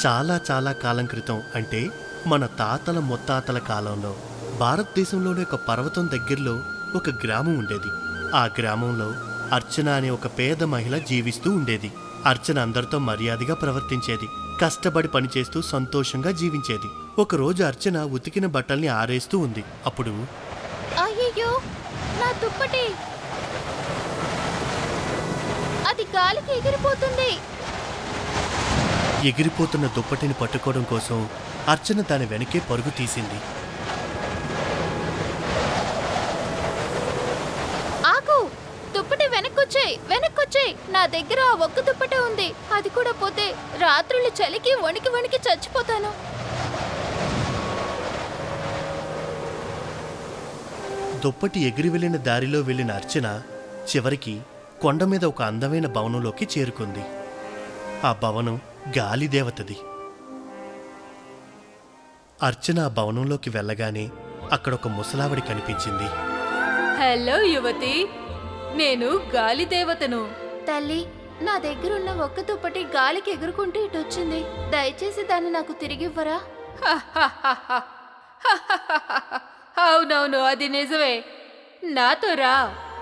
చాలా చాలా కాలం క్రితం అంటే మన తాతల ముత్తాతల కాలంలో భారతదేశంలోని ఒక పర్వతం దగ్గరలో ఒక గ్రామం ఉండేది ఆ గ్రామంలో అర్చన అనే ఒక పేద మహిళ జీవిస్తూ ఉండేది అర్చన అందరితో మర్యాదగా ప్రవర్తించేది కష్టపడి పనిచేస్తూ సంతోషంగా జీవించేది ఒకరోజు అర్చన ఉతికిన బట్టల్ని ఆరేస్తూ ఉంది అప్పుడు అయ్యయ్యో నా దుప్పటి అది గాలికి ఎగిరిపోతుంది ఎగిరిపోతున్న దుప్పటిని పట్టుకోవడం కోసం అర్చన దాని వెనకే పరుగు తీసింది ఆగు దుప్పటి వెనక్కొచ్చాయి వెనక్కొచ్చాయి నా దగ్గర ఆ ఒక్క దుప్పటే ఉంది అది కూడా పోతే రాత్రులు చలికి వణికి వణికి చచ్చిపోతాను దుప్పటి ఎగిరి వెళ్ళిన దారిలో వెళ్ళిన అర్చన చివరికి కొండ మీద ఒక అందమైన భవనంలోకి చేరుకుంది ఆ భవనం గాలి దేవతది అర్చన ఆ భవనంలోకి వెళ్ళగానే అక్కడ ఒక ముసలావిడి కనిపించింది హలో యువతి నేను గాలి దేవతను తల్లి నా దగ్గరున్న ఒక్క దుప్పటి గాలికి ఎగురుకుంటూ ఇటు వచ్చింది దయచేసి దాన్ని నాకు తిరిగివ్వరా అవునవును అది నిజమే నాతో రా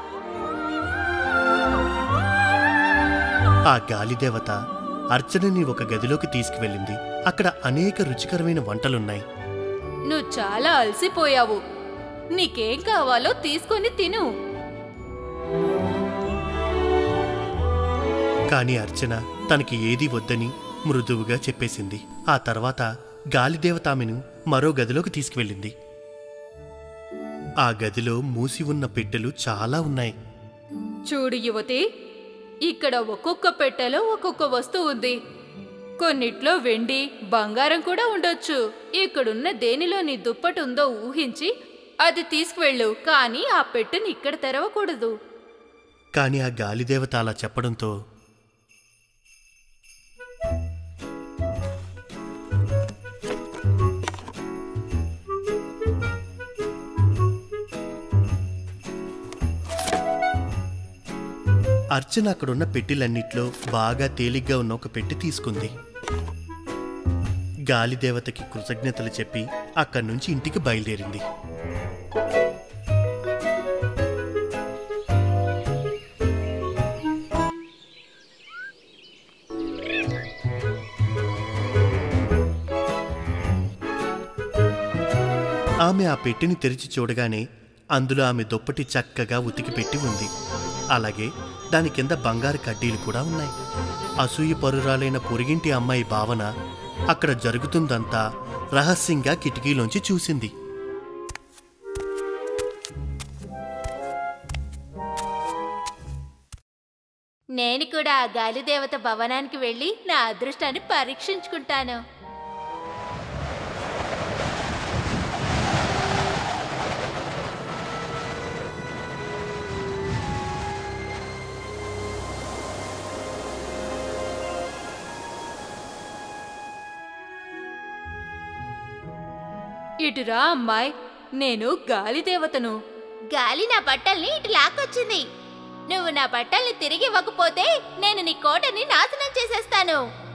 ఆ గాలి దేవత అర్చనని ఒక గదిలోకి తీసుకువెళ్ళింది అక్కడ అనేక రుచికరమైన వంటలున్నాయి నువ్వు చాలా అలసిపోయావు నీకేం కావాలో తీసుకొని తిను కానీ అర్చన తనకి ఏదీ వద్దని మృదువుగా చెప్పేసింది ఆ తర్వాత గాలిదేవత ఆమెను మరో గదిలోకి తీసుకువెళ్ళింది ఆ గదిలో మూసి ఉన్న పెట్టెలు చాలా ఉన్నాయి చూడు యువతి ఇక్కడ ఒక్కొక్క పెట్టెలో ఒక్కొక్క వస్తువు ఉంది కొన్నిట్లో వెండి బంగారం కూడా ఉండొచ్చు ఇక్కడున్న దేనిలో నీ దుప్పటి ఉందో ఊహించి అది తీసుకువెళ్ళు కానీ ఆ పెట్టెని ఇక్కడ తెరవకూడదు కానీ ఆ గాలిదేవత అలా చెప్పడంతో అర్చన అక్కడున్న పెట్టెలన్నిట్లో బాగా తేలిగ్గా ఉన్న ఒక పెట్టి తీసుకుంది గాలిదేవతకి కృతజ్ఞతలు చెప్పి అక్కడి నుంచి ఇంటికి బయలుదేరింది ఆమె ఆ పెట్టెని తెరిచి చూడగానే అందులో ఆమె దుప్పటి చక్కగా ఉతికి పెట్టి ఉంది అలాగే దాని కింద బంగారు కడ్డీలు కూడా ఉన్నాయి అసూయ పరురాలైన పొరిగింటి అమ్మాయి భావన అక్కడ జరుగుతుందంతా రహస్యంగా కిటికీలోంచి చూసింది నేను కూడా ఆ గాలిదేవత భవనానికి వెళ్ళి నా అదృష్టాన్ని పరీక్షించుకుంటాను ఇటురా అమ్మాయి నేను గాలి దేవతను గాలి నా బట్టల్ని ఇటు లాక్కొచ్చింది నువ్వు నా బట్టల్ని తిరిగి ఇవ్వకపోతే నేను నీ కోటని నాశనం చేసేస్తాను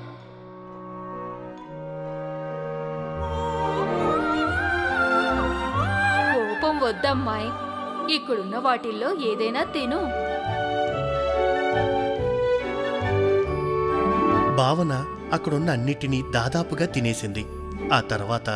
కోపం వద్దమ్మాయి ఇక్కడున్న వాటిల్లో ఏదైనా తిను భావన అక్కడున్న అన్నిటినీ దాదాపుగా తినేసింది ఆ తర్వాత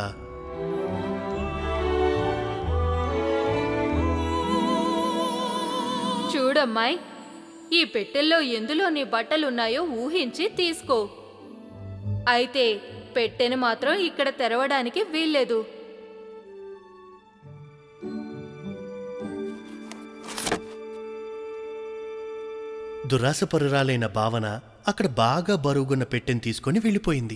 చూడమ్మాయి ఈ పెట్టెల్లో ఎందులో నీ బట్టలున్నాయో ఊహించి తీసుకో అయితే పెట్టెను మాత్రం ఇక్కడ తెరవడానికి వీల్లేదు దురాశపరురాలైన భావన అక్కడ బాగా బరువుగున్న పెట్టెని తీసుకొని వెళ్ళిపోయింది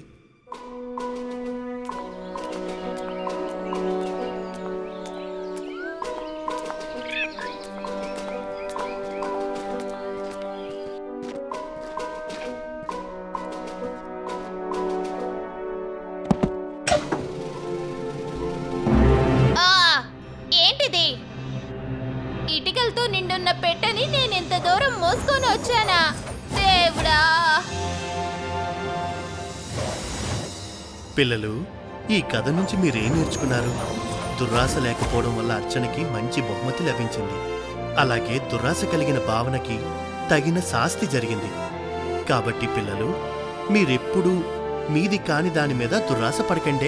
ఆ ఏంటిది ఇటుకలతో నిండున్న పెట్టని నేను ఇంత దూరం మోసుకొని వచ్చానా దేవుడా పిల్లలు ఈ కథ నుంచి మీరేం నేర్చుకున్నారు దుర్రాశ లేకపోవడం వల్ల అర్చనకి మంచి బహుమతి లభించింది అలాగే దుర్రాశ కలిగిన భావనకి తగిన శాస్తి జరిగింది కాబట్టి పిల్లలు మీరెప్పుడూ మీది కాని దాని మీద దుర్రాశ పడకండే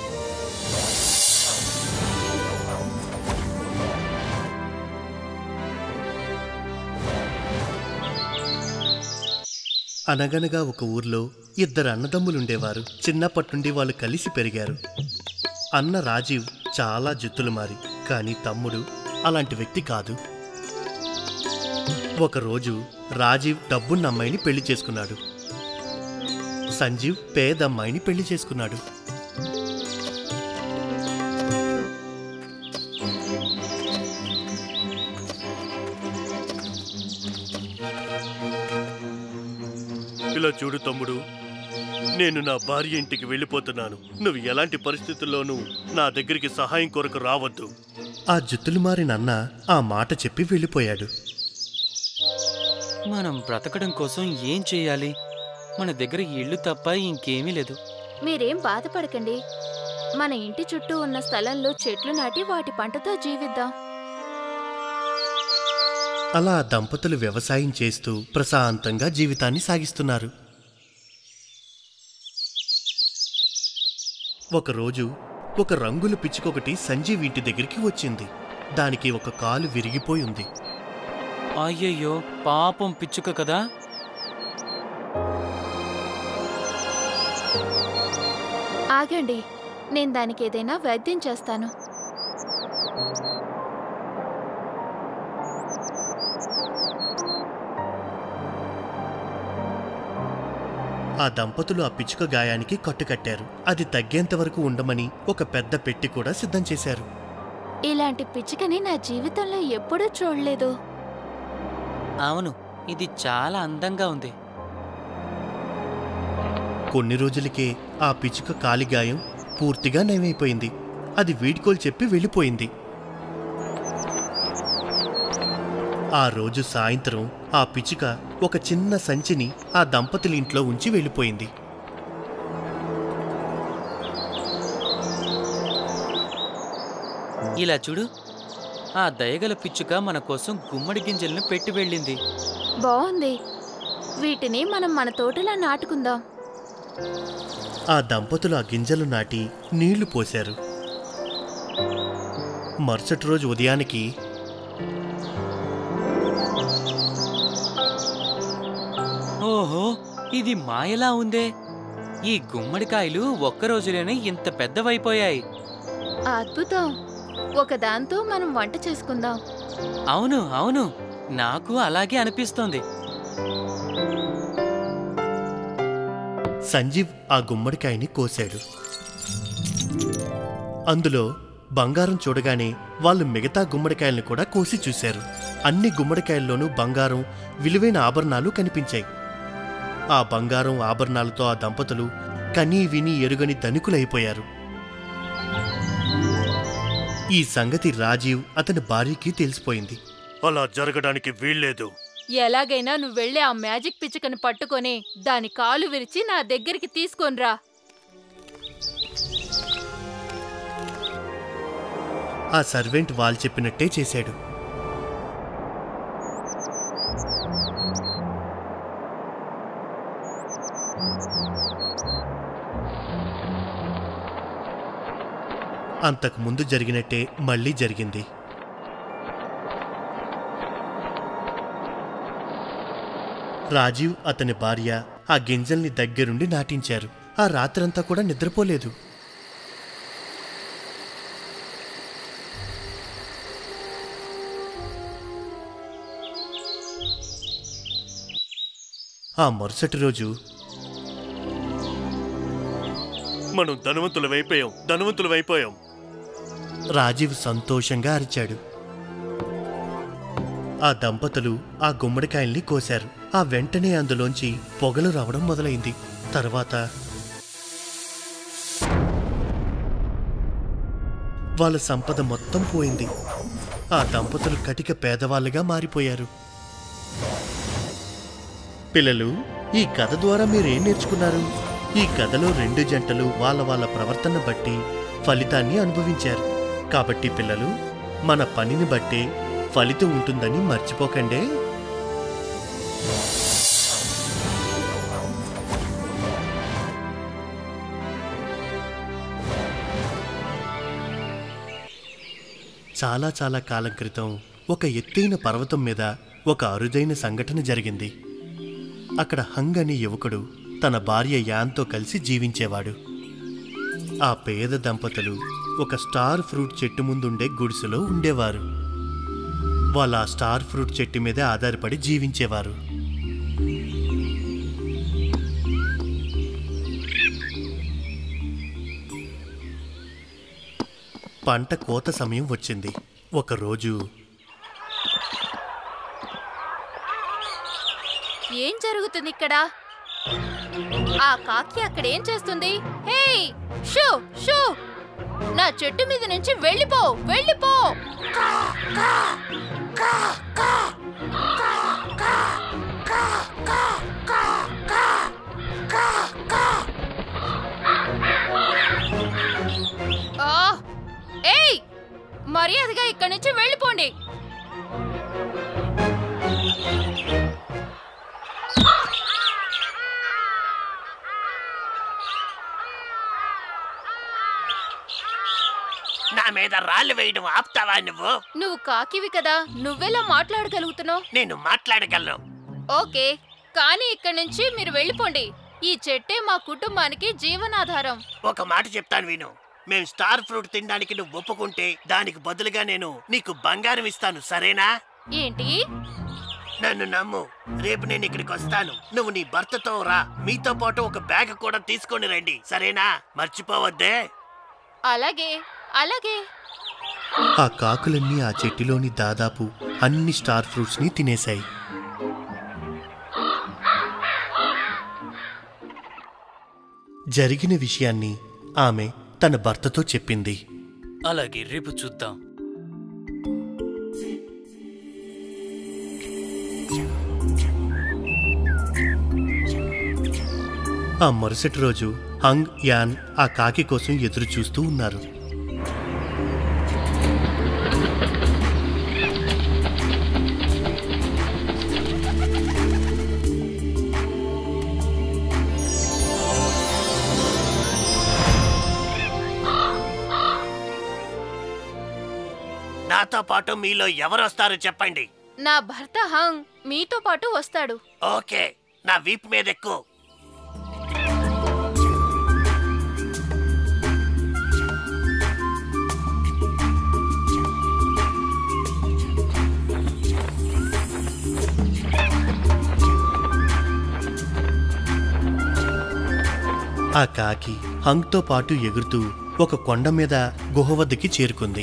అనగనగా ఒక ఊర్లో ఇద్దరు అన్నదమ్ములుండేవారు చిన్నప్పటి నుండి వాళ్ళు కలిసి పెరిగారు అన్న రాజీవ్ చాలా జుత్తులు మారి కానీ తమ్ముడు అలాంటి వ్యక్తి కాదు ఒకరోజు రాజీవ్ డబ్బున్న అమ్మాయిని పెళ్లి చేసుకున్నాడు సంజీవ్ పేద అమ్మాయిని పెళ్లి చేసుకున్నాడు ఇలా చూడు తమ్ముడు నేను నా భార్య ఇంటికి వెళ్ళిపోతున్నాను నువ్వు ఎలాంటి పరిస్థితుల్లోనూ నా దగ్గరికి సహాయం కొరకు రావద్దు ఆ జుత్తులు మారిన అన్న ఆ మాట చెప్పి వెళ్ళిపోయాడు మనం బ్రతకడం కోసం ఏం చేయాలి మన దగ్గర ఇల్లు తప్ప ఇంకేమీ లేదు మీరేం బాధపడకండి మన ఇంటి చుట్టూ ఉన్న స్థలంలో చెట్లు నాటి వాటి పంటతో జీవిద్దాం అలా ఆ దంపతులు వ్యవసాయం చేస్తూ ప్రశాంతంగా జీవితాన్ని సాగిస్తున్నారు ఒకరోజు ఒక రంగుల పిచ్చుకొకటి సంజీవ్ ఇంటి దగ్గరికి వచ్చింది దానికి ఒక కాలు విరిగిపోయి ఉంది అయ్యయ్యో పాపం పిచ్చుక కదా ఆగండి నేను దానికి ఏదైనా వైద్యం చేస్తాను ఆ దంపతులు ఆ పిచ్చుక గాయానికి కట్టుకట్టారు అది తగ్గేంత వరకు ఉండమని ఒక పెద్ద పెట్టి కూడా సిద్ధం చేశారు ఇలాంటి పిచ్చుకని నా జీవితంలో ఎప్పుడూ చూడలేదు అవును ఇది చాలా అందంగా ఉంది కొన్ని రోజులకే ఆ పిచ్చుక కాలిగాయం పూర్తిగా నయమైపోయింది అది వీడ్కోలు చెప్పి వెళ్ళిపోయింది ఆ రోజు సాయంత్రం ఆ పిచ్చుక ఒక చిన్న సంచిని ఆ దంపతుల ఇంట్లో ఉంచి వెళ్ళిపోయింది ఇలా చూడు ఆ దయగల పిచ్చుక మన కోసం గుమ్మడి గింజలను పెట్టి వెళ్ళింది బాగుంది వీటిని మనం మన తోటలో నాటుకుందాం ఆ దంపతులు ఆ గింజలు నాటి నీళ్లు పోశారు మరుసటి రోజు ఉదయానికి ఓహో ఇది మాయలా ఉందే ఈ గుమ్మడికాయలు ఒక్క రోజులోనే ఇంత పెద్దవైపోయాయి అద్భుతం ఒక దాంతో మనం వంట చేసుకుందాం అవును అవును నాకు అలాగే అనిపిస్తోంది సంజీవ్ ఆ గుమ్మడికాయని కోశాడు అందులో బంగారం చూడగానే వాళ్ళు మిగతా గుమ్మడికాయలను కూడా కోసి చూశారు అన్ని గుమ్మడికాయల్లోనూ బంగారం విలువైన ఆభరణాలు కనిపించాయి ఆ బంగారం ఆభరణాలతో ఆ దంపతులు కనీ విని ఎరుగని ధనికులైపోయారు ఈ సంగతి రాజీవ్ అతని భార్యకి తెలిసిపోయింది అలా జరగడానికి వీల్లేదు ఎలాగైనా నువ్వు వెళ్ళి ఆ మ్యాజిక్ పిచ్చుకని పట్టుకొని దాని కాలు విరిచి నా దగ్గరికి తీసుకొనిరా ఆ సర్వెంట్ వాళ్ళు చెప్పినట్టే చేశాడు అంతకు ముందు జరిగినట్టే మళ్ళీ జరిగింది రాజీవ్ అతని భార్య ఆ గింజల్ని దగ్గరుండి నాటించారు ఆ రాత్రంతా కూడా నిద్రపోలేదు ఆ మరుసటి రోజు మనం ధనవంతులమైపోయాం ధనవంతులమైపోయాం రాజీవ్ సంతోషంగా అరిచాడు ఆ దంపతులు ఆ గుమ్మడికాయల్ని కోశారు ఆ వెంటనే అందులోంచి పొగలు రావడం మొదలైంది తర్వాత వాళ్ళ సంపద మొత్తం పోయింది ఆ దంపతులు కటిక పేదవాళ్ళుగా మారిపోయారు పిల్లలు ఈ కథ ద్వారా మీరేం నేర్చుకున్నారు ఈ కథలో రెండు జంటలు వాళ్ళ వాళ్ళ ప్రవర్తన బట్టి ఫలితాన్ని అనుభవించారు కాబట్టి పిల్లలు మన పనిని బట్టే ఫలితం ఉంటుందని మర్చిపోకండే చాలా చాలా కాలం క్రితం ఒక ఎత్తైన పర్వతం మీద ఒక అరుదైన సంఘటన జరిగింది అక్కడ హంగ్ అనే యువకుడు తన భార్య యాన్తో కలిసి జీవించేవాడు ఆ పేద దంపతులు ఒక స్టార్ ఫ్రూట్ చెట్టు ముందుండే గుడిసెలో ఉండేవారు వాళ్ళ ఆ స్టార్ ఫ్రూట్ చెట్టు మీదే ఆధారపడి జీవించేవారు పంట కోత సమయం వచ్చింది ఒకరోజు ఏం జరుగుతుంది ఇక్కడ ఆ కాకి అక్కడ ఏం చేస్తుంది హే షూ షూ నా చెట్టు మీద నుంచి వెళ్ళిపో వెళ్ళిపో ఆ, ఏయ్ మర్యాదగా ఇక్కడి నుంచి వెళ్ళిపోండి నా మీద రాళ్ళు వేయడం ఆపుతావా నువ్వు నువ్వు కాకివి కదా నువ్వెలా మాట్లాడగలుగుతున్నావు నేను మాట్లాడగలను ఓకే కానీ ఇక్కడి నుంచి మీరు వెళ్ళిపోండి ఈ చెట్టే మా కుటుంబానికి జీవనాధారం ఒక మాట చెప్తాను విను మేం స్టార్ ఫ్రూట్ తినడానికి నువ్వు ఒప్పుకుంటే దానికి బదులుగా నేను నీకు బంగారం ఇస్తాను సరేనా ఏంటి నన్ను నమ్ము రేపు నేను ఇక్కడికి వస్తాను నువ్వు నీ భర్తతో రా మీతో పాటు ఒక బ్యాగ్ కూడా తీసుకొని రండి సరేనా మర్చిపోవద్దే అలాగే అలాగే ఆ కాకులన్నీ ఆ చెట్టులోని దాదాపు అన్ని స్టార్ ఫ్రూట్స్ని తినేశాయి జరిగిన విషయాన్ని ఆమె తన భర్తతో చెప్పింది అలాగే రేపు చూద్దాం ఆ మరుసటి రోజు హంగ్ యాన్ ఆ కాకి కోసం ఎదురు చూస్తూ ఉన్నారు నాతో పాటు మీలో ఎవరు వస్తారో చెప్పండి నా భర్త హంగ్ మీతో పాటు వస్తాడు ఓకే నా వీపు మీద ఎక్కువ ఆ కాకి హంగ్తో పాటు ఎగురుతూ ఒక కొండ మీద గుహ వద్దకి చేరుకుంది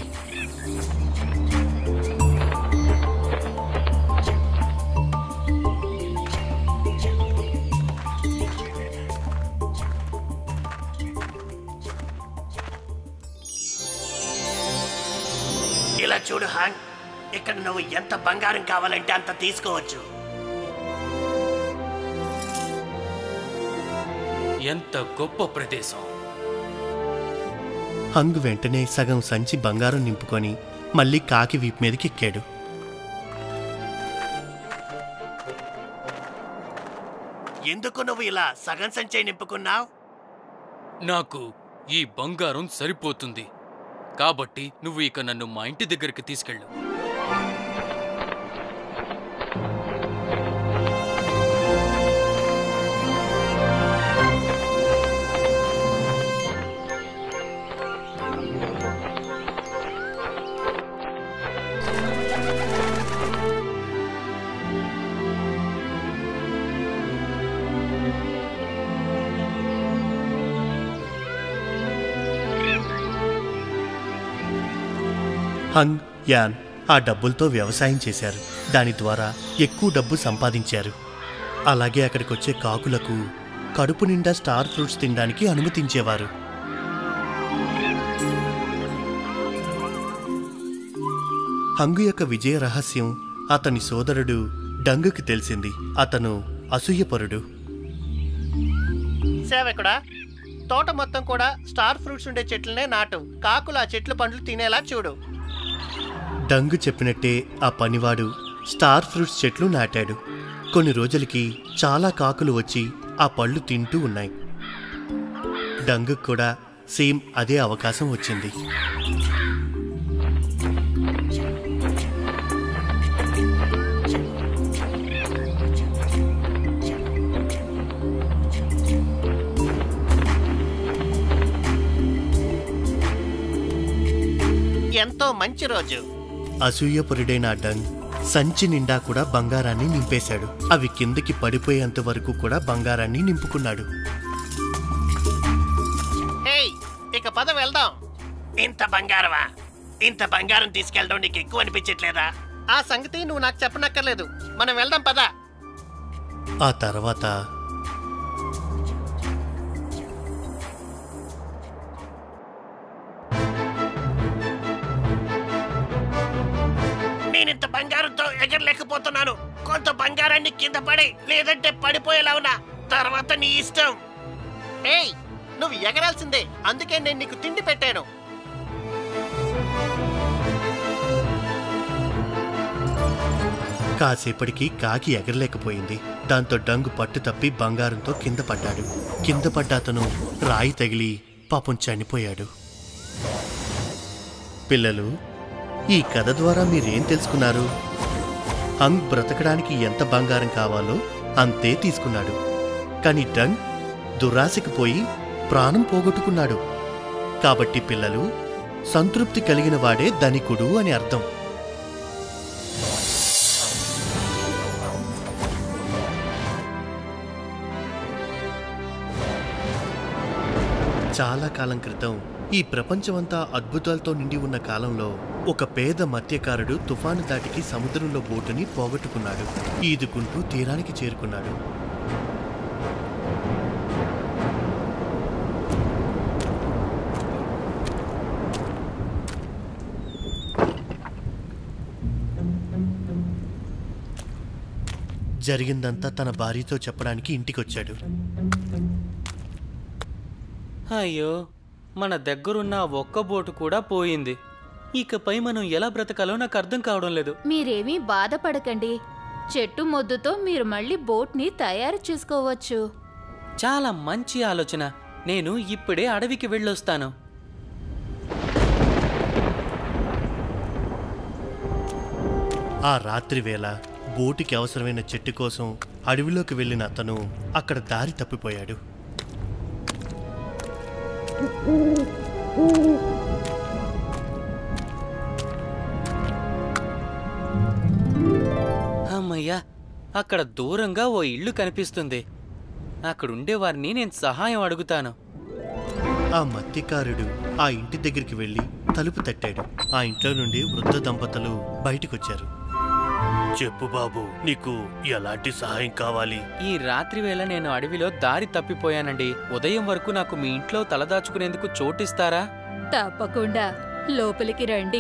ఇలా చూడు హాంగ్ ఇక్కడ నువ్వు ఎంత బంగారం కావాలంటే అంత తీసుకోవచ్చు ఎంత గొప్ప ప్రదేశం హంగ్ వెంటనే సగం సంచి బంగారం నింపుకొని మళ్ళీ కాకి వీపు మీదకి ఎక్కాడు ఎందుకు నువ్వు ఇలా సగం సంచై నింపుకున్నావు నాకు ఈ బంగారం సరిపోతుంది కాబట్టి నువ్వు ఇక నన్ను మా ఇంటి దగ్గరికి తీసుకెళ్ళు హంగ్ యాన్ ఆ డబ్బులతో వ్యవసాయం చేశారు దాని ద్వారా ఎక్కువ డబ్బు సంపాదించారు అలాగే అక్కడికి వచ్చే కాకులకు కడుపు నిండా స్టార్ ఫ్రూట్స్ తినడానికి అనుమతించేవారు హంగు యొక్క విజయ రహస్యం అతని సోదరుడు డంగుకి తెలిసింది అతను అసూయపరుడు సేవకుడా తోట మొత్తం కూడా స్టార్ ఫ్రూట్స్ ఉండే చెట్లనే నాటు కాకులు ఆ చెట్ల పండ్లు తినేలా చూడు డంగు చెప్పినట్టే ఆ పనివాడు స్టార్ ఫ్రూట్స్ చెట్లు నాటాడు కొన్ని రోజులకి చాలా కాకులు వచ్చి ఆ పళ్ళు తింటూ ఉన్నాయి డంగుకు కూడా సేమ్ అదే అవకాశం వచ్చింది ఎంతో మంచి రోజు అసూయపురుడైన ఆ డంగ్ సంచి నిండా కూడా బంగారాన్ని నింపేశాడు అవి కిందకి పడిపోయేంత వరకు కూడా బంగారాన్ని నింపుకున్నాడు హేయ్ ఇక పద వెళ్దాం ఇంత బంగారమా ఇంత బంగారం తీసుకెళ్ళడం నీకు ఎక్కువ అనిపించట్లేదా ఆ సంగతి నువ్వు నాకు చెప్పనక్కర్లేదు మనం వెళ్దాం పదా ఆ తర్వాత నేనింత బంగారంతో ఎగరలేకపోతున్నాను కొంత బంగారాన్ని కింద పడి లేదంటే పడిపోయేలా ఉన్నా తర్వాత నీ ఇష్టం ఏయ్ నువ్వు ఎగరాల్సిందే అందుకే నేను నీకు తిండి పెట్టాను కాసేపటికి కాకి ఎగరలేకపోయింది దాంతో డంగు పట్టు తప్పి బంగారంతో కింద పడ్డాడు కింద పడ్డ అతను రాయి తగిలి పాపం చనిపోయాడు పిల్లలు ఈ కథ ద్వారా మీరేం తెలుసుకున్నారు హంగ్ బ్రతకడానికి ఎంత బంగారం కావాలో అంతే తీసుకున్నాడు కానీ డంగ్ దురాశకి పోయి ప్రాణం పోగొట్టుకున్నాడు కాబట్టి పిల్లలు సంతృప్తి కలిగిన వాడే ధనికుడు అని అర్థం చాలా కాలం క్రితం ఈ ప్రపంచమంతా అద్భుతాలతో నిండి ఉన్న కాలంలో ఒక పేద మత్స్యకారుడు తుఫాను దాటికి సముద్రంలో బోటుని పోగొట్టుకున్నాడు ఈదుకుంటూ తీరానికి చేరుకున్నాడు జరిగిందంతా తన భార్యతో చెప్పడానికి ఇంటికొచ్చాడు అయ్యో మన దగ్గరున్న ఆ ఒక్క బోటు కూడా పోయింది ఇకపై మనం ఎలా బ్రతకాలో నాకు అర్థం కావడం లేదు మీరేమీ బాధపడకండి చెట్టు మొద్దుతో మీరు మళ్ళీ బోట్ని తయారు చేసుకోవచ్చు చాలా మంచి ఆలోచన నేను ఇప్పుడే అడవికి వెళ్ళొస్తాను ఆ రాత్రి వేళ బోటుకి అవసరమైన చెట్టు కోసం అడవిలోకి వెళ్ళిన అతను అక్కడ దారి తప్పిపోయాడు అమ్మయ్యా అక్కడ దూరంగా ఓ ఇల్లు కనిపిస్తుంది అక్కడుండే వారిని నేను సహాయం అడుగుతాను ఆ మత్స్యకారుడు ఆ ఇంటి దగ్గరికి వెళ్ళి తలుపు తట్టాడు ఆ ఇంట్లో నుండి వృద్ధ దంపతులు బయటకొచ్చారు చెప్పు బాబు నీకు ఎలాంటి సహాయం కావాలి ఈ రాత్రి వేళ నేను అడవిలో దారి తప్పిపోయానండి ఉదయం వరకు నాకు మీ ఇంట్లో తలదాచుకునేందుకు చోటిస్తారా తప్పకుండా లోపలికి రండి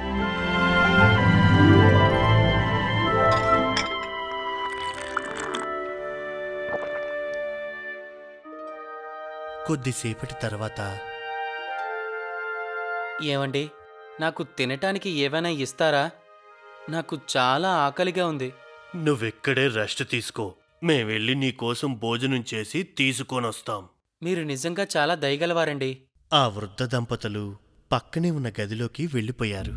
కొద్దిసేపటి తర్వాత ఏమండి నాకు తినటానికి ఏమైనా ఇస్తారా నాకు చాలా ఆకలిగా ఉంది నువ్వెక్కడే రెస్ట్ తీసుకో మేం వెళ్ళి నీ కోసం భోజనం చేసి తీసుకొనొస్తాం మీరు నిజంగా చాలా దయగలవారండి ఆ వృద్ధ దంపతులు పక్కనే ఉన్న గదిలోకి వెళ్ళిపోయారు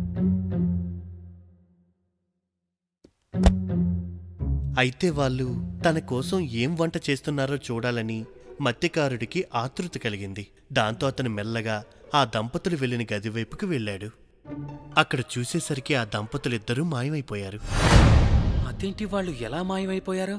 అయితే వాళ్ళు తన కోసం ఏం వంట చేస్తున్నారో చూడాలని మత్స్యకారుడికి ఆతృత కలిగింది దాంతో అతను మెల్లగా ఆ దంపతులు వెళ్ళిన గది వైపుకు వెళ్ళాడు అక్కడ చూసేసరికి ఆ దంపతులిద్దరూ మాయమైపోయారు అదేంటి వాళ్ళు ఎలా మాయమైపోయారు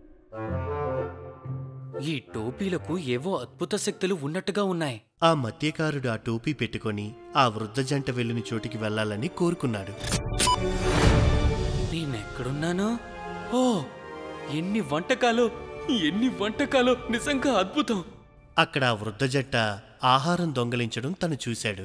ఈ టోపీలకు ఏవో అద్భుత శక్తులు ఉన్నట్టుగా ఉన్నాయి ఆ మత్స్యకారుడు ఆ టోపీ పెట్టుకొని ఆ వృద్ధ జంట వెళ్ళిన చోటికి వెళ్ళాలని కోరుకున్నాడు నేనెక్కడున్నాను ఓ ఎన్ని వంటకాలు ఎన్ని వంటకాలు నిజంగా అద్భుతం అక్కడ ఆ వృద్ధ జంట ఆహారం దొంగలించడం తను చూశాడు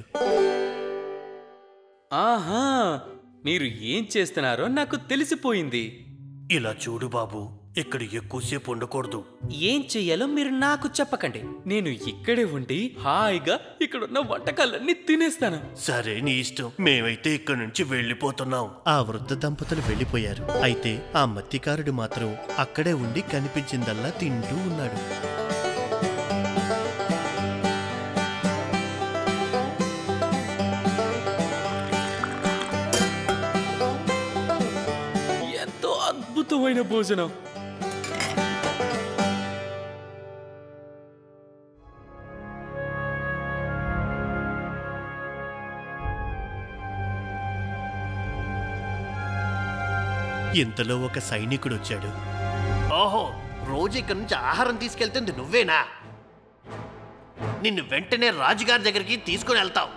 ఆహా మీరు ఏం చేస్తున్నారో నాకు తెలిసిపోయింది ఇలా చూడు బాబు ఇక్కడ ఎక్కువసేపు ఉండకూడదు ఏం చెయ్యాలో మీరు నాకు చెప్పకండి నేను ఇక్కడే ఉండి హాయిగా ఇక్కడున్న వంటకాలన్నీ తినేస్తాను సరే నీ ఇష్టం మేమైతే ఇక్కడ నుంచి వెళ్ళిపోతున్నాం ఆ వృద్ధ దంపతులు వెళ్ళిపోయారు అయితే ఆ మత్తికారుడు మాత్రం అక్కడే ఉండి కనిపించిందల్లా తింటూ ఉన్నాడు ఎంతో అద్భుతమైన భోజనం ఇంతలో ఒక సైనికుడు వచ్చాడు ఓహో రోజు ఇక్కడ నుంచి ఆహారం తీసుకెళ్తుంది నువ్వేనా నిన్ను వెంటనే రాజుగారి దగ్గరికి తీసుకుని వెళ్తావు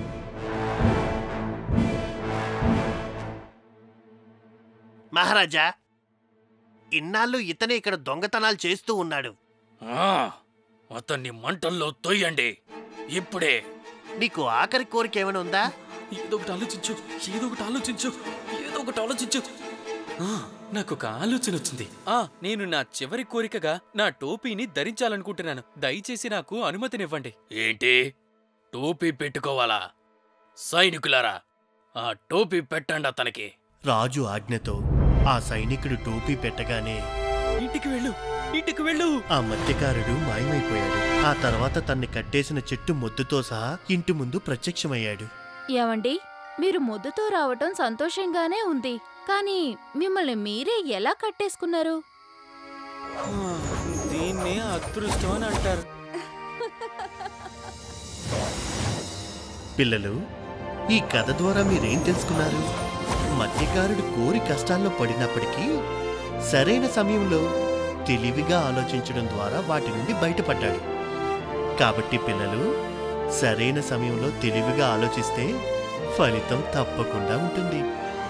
మహారాజా ఇన్నాళ్ళు ఇతనే ఇక్కడ దొంగతనాలు చేస్తూ ఉన్నాడు ఆ, అతన్ని మంటల్లో తొయ్యండి ఇప్పుడే నీకు ఆఖరి కోరిక ఏమైనా ఉందా ఏదో ఒకటి ఆలోచించు ఏదో ఒకటి ఆలోచించు ఏదో ఒకటి ఆలోచించు ఆ, నాకు ఒక ఆలోచన వచ్చింది ఆ నేను నా చివరి కోరికగా నా టోపీని ధరించాలనుకుంటున్నాను దయచేసి నాకు అనుమతినివ్వండి ఏంటి టోపీ పెట్టుకోవాలా సైనికులారా ఆ టోపీ పెట్టండి అతనికి రాజు ఆజ్ఞతో ఆ సైనికుడు టోపీ పెట్టగానే ఇంటికి వెళ్ళు ఇంటికి వెళ్ళు ఆ మత్స్యకారుడు మాయమైపోయాడు ఆ తర్వాత తన్ని కట్టేసిన చెట్టు మొద్దుతో సహా ఇంటి ముందు ప్రత్యక్షమయ్యాడు ఏమండి మీరు మొద్దుతో రావటం సంతోషంగానే ఉంది కానీ మిమ్మల్ని మీరే ఎలా కట్టేసుకున్నారు ఆ, దీన్నే అదృష్టం అని అంటారు పిల్లలు ఈ కథ ద్వారా మీరేం తెలుసుకున్నారు మత్స్యకారుడు కోరి కష్టాల్లో పడినప్పటికీ సరైన సమయంలో తెలివిగా ఆలోచించడం ద్వారా వాటి నుండి బయటపడ్డాడు కాబట్టి పిల్లలు సరైన సమయంలో తెలివిగా ఆలోచిస్తే ఫలితం తప్పకుండా ఉంటుంది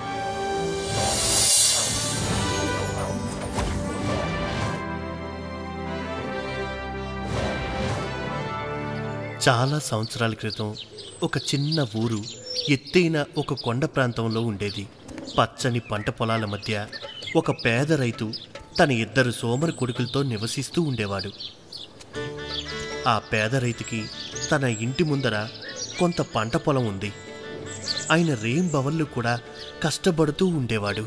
చాలా సంవత్సరాల క్రితం ఒక చిన్న ఊరు ఎత్తైన ఒక కొండ ప్రాంతంలో ఉండేది పచ్చని పంట పొలాల మధ్య ఒక పేద రైతు తన ఇద్దరు సోమరి కొడుకులతో నివసిస్తూ ఉండేవాడు ఆ పేద రైతుకి తన ఇంటి ముందర కొంత పంట పొలం ఉంది ఆయన రేంబవళ్ళు కూడా కష్టపడుతూ ఉండేవాడు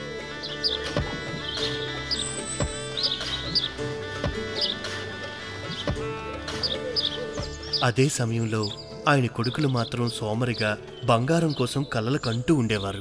అదే సమయంలో ఆయన కొడుకులు మాత్రం సోమరిగా బంగారం కోసం కలలు కంటూ ఉండేవారు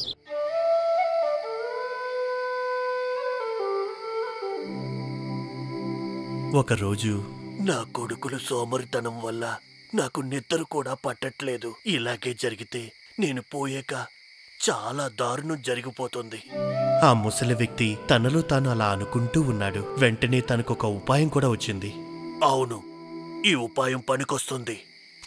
ఒకరోజు నా కొడుకులు సోమరితనం వల్ల నాకు నిద్ర కూడా పట్టట్లేదు ఇలాగే జరిగితే నేను పోయాక చాలా దారుణం జరిగిపోతుంది ఆ ముసలి వ్యక్తి తనలో తాను అలా అనుకుంటూ ఉన్నాడు వెంటనే తనకొక ఉపాయం కూడా వచ్చింది అవును ఈ ఉపాయం పనికొస్తుంది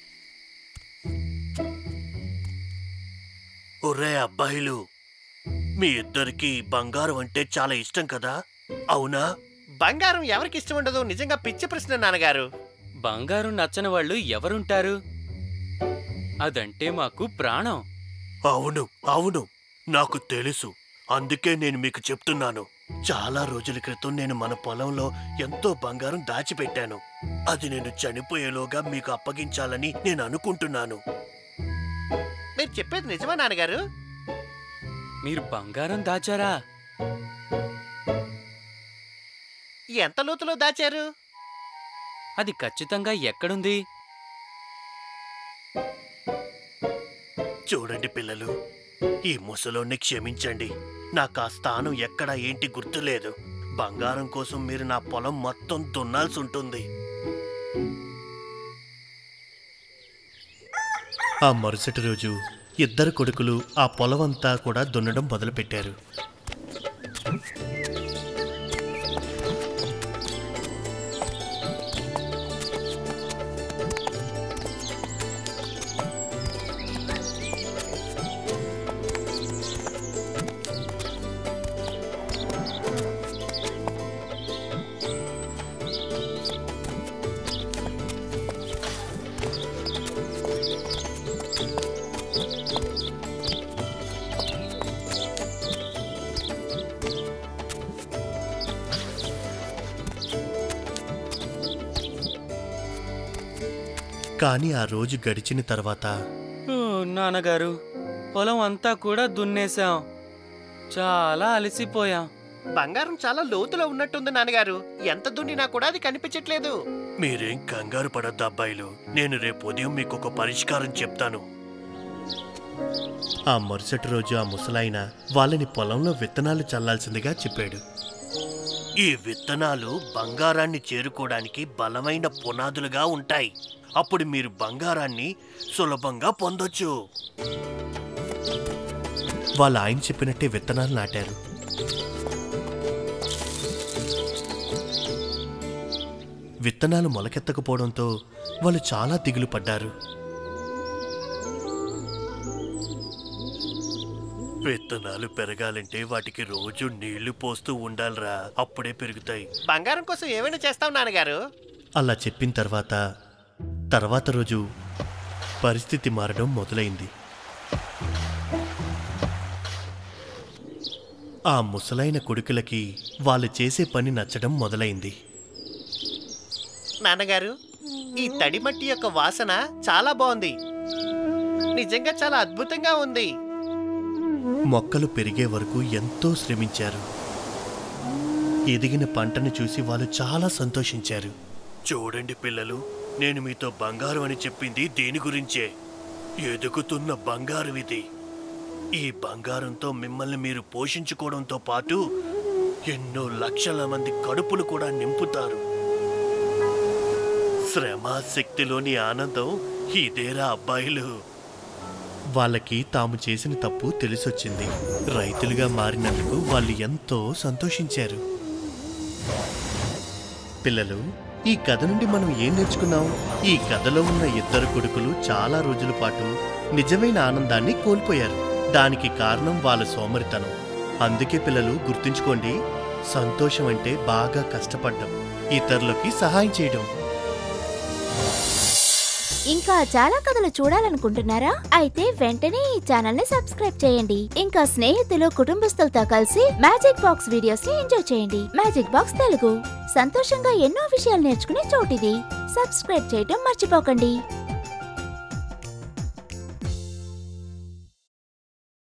ఒరే అబ్బాయిలు మీ ఇద్దరికి బంగారం అంటే చాలా ఇష్టం కదా అవునా బంగారం ఎవరికి ఇష్టం ఉండదు నిజంగా పిచ్చి ప్రశ్న నాన్నగారు బంగారం నచ్చని వాళ్ళు ఎవరుంటారు అదంటే మాకు ప్రాణం అవును అవును నాకు తెలుసు అందుకే నేను మీకు చెప్తున్నాను చాలా రోజుల క్రితం నేను మన పొలంలో ఎంతో బంగారం దాచిపెట్టాను అది నేను చనిపోయేలోగా మీకు అప్పగించాలని నేను అనుకుంటున్నాను మీరు చెప్పేది నిజమా నాన్నగారు మీరు బంగారం దాచారా ఎంత లోతులో దాచారు అది ఖచ్చితంగా ఎక్కడుంది చూడండి పిల్లలు ఈ ముసలోని క్షమించండి నాకు ఆ స్థానం ఎక్కడ ఏంటి గుర్తులేదు బంగారం కోసం మీరు నా పొలం మొత్తం దున్నాల్సి ఉంటుంది ఆ మరుసటి రోజు ఇద్దరు కొడుకులు ఆ పొలమంతా కూడా దున్నడం మొదలుపెట్టారు కానీ ఆ రోజు గడిచిన తర్వాత ఓ, నాన్నగారు పొలం అంతా కూడా దున్నేశాం చాలా అలసిపోయాం బంగారం చాలా లోతులో ఉన్నట్టుంది నాన్నగారు ఎంత దున్నినా కూడా అది కనిపించట్లేదు మీరేం కంగారు పడద్దు అబ్బాయిలు నేను రేపు ఉదయం మీకు ఒక పరిష్కారం చెప్తాను ఆ మరుసటి రోజు ఆ ముసలాయన వాళ్ళని పొలంలో విత్తనాలు చల్లాల్సిందిగా చెప్పాడు ఈ విత్తనాలు బంగారాన్ని చేరుకోవడానికి బలమైన పునాదులుగా ఉంటాయి అప్పుడు మీరు బంగారాన్ని సులభంగా పొందొచ్చు వాళ్ళు ఆయన చెప్పినట్టే విత్తనాలు నాటారు విత్తనాలు మొలకెత్తకపోవడంతో వాళ్ళు చాలా దిగులు పడ్డారు విత్తనాలు పెరగాలంటే వాటికి రోజు నీళ్లు పోస్తూ ఉండాలిరా అప్పుడే పెరుగుతాయి బంగారం కోసం ఏమైనా చేస్తావు నాన్నగారు అలా చెప్పిన తర్వాత తర్వాత రోజు పరిస్థితి మారడం మొదలైంది ఆ ముసలైన కొడుకులకి వాళ్ళు చేసే పని నచ్చడం మొదలైంది నాన్నగారు ఈ తడి మట్టి యొక్క వాసన చాలా బాగుంది నిజంగా చాలా అద్భుతంగా ఉంది మొక్కలు పెరిగే వరకు ఎంతో శ్రమించారు ఎదిగిన పంటను చూసి వాళ్ళు చాలా సంతోషించారు చూడండి పిల్లలు నేను మీతో బంగారం అని చెప్పింది దేని గురించే ఎదుగుతున్న బంగారం ఇది ఈ బంగారంతో మిమ్మల్ని మీరు పోషించుకోవడంతో పాటు ఎన్నో లక్షల మంది కడుపులు కూడా నింపుతారు శ్రమ శక్తిలోని ఆనందం ఇదేరా అబ్బాయిలు వాళ్ళకి తాము చేసిన తప్పు తెలిసొచ్చింది రైతులుగా మారినందుకు వాళ్ళు ఎంతో సంతోషించారు పిల్లలు ఈ కథ నుండి మనం ఏం నేర్చుకున్నాం ఈ కథలో ఉన్న ఇద్దరు కొడుకులు చాలా రోజుల పాటు నిజమైన ఆనందాన్ని కోల్పోయారు దానికి కారణం వాళ్ళ సోమరితనం అందుకే పిల్లలు గుర్తుంచుకోండి సంతోషం అంటే బాగా కష్టపడ్డం ఇతరులకి సహాయం చేయడం ఇంకా చాలా కథలు చూడాలనుకుంటున్నారా అయితే వెంటనే ఈ ఛానల్ ని సబ్స్క్రైబ్ చేయండి ఇంకా స్నేహితులు కుటుంబస్తులతో కలిసి మ్యాజిక్ బాక్స్ వీడియోస్ ని ఎంజాయ్ చేయండి మ్యాజిక్ బాక్స్ తెలుగు సంతోషంగా ఎన్నో విషయాలు నేర్చుకునే చోటిది సబ్స్క్రైబ్ చేయటం మర్చిపోకండి